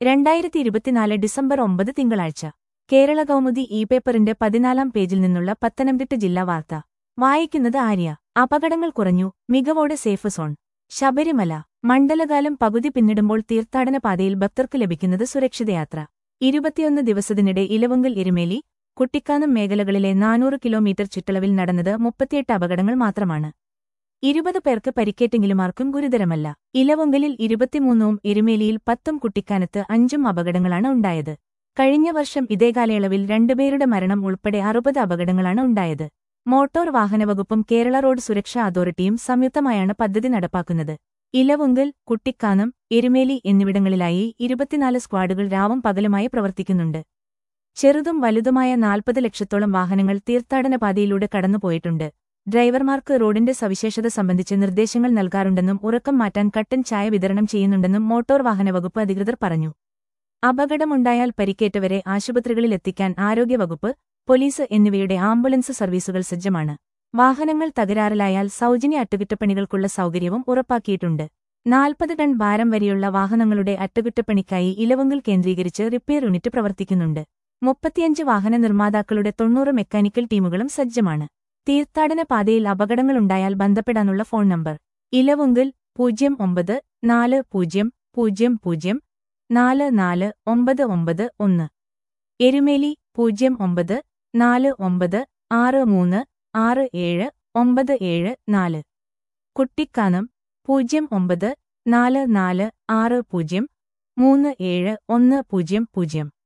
രണ്ടായിരത്തി ഇരുപത്തിനാല് ഡിസംബർ ഒമ്പത് തിങ്കളാഴ്ച കേരള കൗമുദി ഇ പേപ്പറിന്റെ പതിനാലാം പേജിൽ നിന്നുള്ള പത്തനംതിട്ട ജില്ലാ വാർത്ത വായിക്കുന്നത് ആര്യ അപകടങ്ങൾ കുറഞ്ഞു മികവോടെ സേഫ് സോൺ ശബരിമല മണ്ഡലകാലം പകുതി പിന്നിടുമ്പോൾ തീർത്ഥാടന പാതയിൽ ഭക്തർക്ക് ലഭിക്കുന്നത് സുരക്ഷിതയാത്ര ഇരുപത്തിയൊന്ന് ദിവസത്തിനിടെ ഇലവുങ്കൽ എരുമേലി കുട്ടിക്കാനം മേഖലകളിലെ നാനൂറ് കിലോമീറ്റർ ചുറ്റളവിൽ നടന്നത് മുപ്പത്തിയെട്ട് അപകടങ്ങൾ മാത്രമാണ് ഇരുപത് പേർക്ക് പരിക്കേറ്റെങ്കിലും ആർക്കും ഗുരുതരമല്ല ഇലവുങ്കലിൽ ഇരുപത്തിമൂന്നും എരുമേലിയിൽ പത്തും കുട്ടിക്കാനത്ത് അഞ്ചും അപകടങ്ങളാണ് ഉണ്ടായത് കഴിഞ്ഞ വർഷം ഇതേ കാലയളവിൽ രണ്ടുപേരുടെ മരണം ഉൾപ്പെടെ അറുപത് അപകടങ്ങളാണ് ഉണ്ടായത് മോട്ടോർ വാഹനവകുപ്പും കേരള റോഡ് സുരക്ഷാ അതോറിറ്റിയും സംയുക്തമായാണ് പദ്ധതി നടപ്പാക്കുന്നത് ഇലവുങ്കൽ കുട്ടിക്കാനം എരുമേലി എന്നിവിടങ്ങളിലായി ഇരുപത്തിനാല് സ്ക്വാഡുകൾ രാവും പകലുമായി പ്രവർത്തിക്കുന്നുണ്ട് ചെറുതും വലുതുമായ നാൽപ്പത് ലക്ഷത്തോളം വാഹനങ്ങൾ തീർത്ഥാടന പാതയിലൂടെ കടന്നുപോയിട്ടുണ്ട് ഡ്രൈവർമാർക്ക് റോഡിന്റെ സവിശേഷത സംബന്ധിച്ച് നിർദ്ദേശങ്ങൾ നൽകാറുണ്ടെന്നും ഉറക്കം മാറ്റാൻ കട്ടൻ ചായ വിതരണം ചെയ്യുന്നുണ്ടെന്നും മോട്ടോർ വാഹന വകുപ്പ് അധികൃതർ പറഞ്ഞു അപകടമുണ്ടായാൽ പരിക്കേറ്റവരെ ആശുപത്രികളിലെത്തിക്കാൻ ആരോഗ്യവകുപ്പ് പോലീസ് എന്നിവയുടെ ആംബുലൻസ് സർവീസുകൾ സജ്ജമാണ് വാഹനങ്ങൾ തകരാറിലായാൽ സൗജന്യ അറ്റകുറ്റപ്പണികൾക്കുള്ള സൗകര്യവും ഉറപ്പാക്കിയിട്ടുണ്ട് നാൽപ്പത് ടൺ ഭാരം വരെയുള്ള വാഹനങ്ങളുടെ അറ്റകുറ്റപ്പണിക്കായി ഇലവുങ്കൽ കേന്ദ്രീകരിച്ച് റിപ്പയർ യൂണിറ്റ് പ്രവർത്തിക്കുന്നുണ്ട് മുപ്പത്തിയഞ്ച് വാഹന നിർമ്മാതാക്കളുടെ തൊണ്ണൂറ് മെക്കാനിക്കൽ ടീമുകളും സജ്ജമാണ് തീർത്ഥാടന പാതയിൽ അപകടങ്ങളുണ്ടായാൽ ബന്ധപ്പെടാനുള്ള ഫോൺ നമ്പർ ഇലവുങ്കൽ പൂജ്യം ഒമ്പത് നാല് പൂജ്യം പൂജ്യം പൂജ്യം നാല് നാല് ഒമ്പത് ഒമ്പത് ഒന്ന് എരുമേലി പൂജ്യം ഒമ്പത് നാല് ഒമ്പത് ആറ് മൂന്ന് ആറ് ഏഴ് ഒമ്പത് ഏഴ് നാല് കുട്ടിക്കാനം പൂജ്യം ഒമ്പത് നാല് നാല് ആറ് പൂജ്യം മൂന്ന് ഏഴ് ഒന്ന് പൂജ്യം പൂജ്യം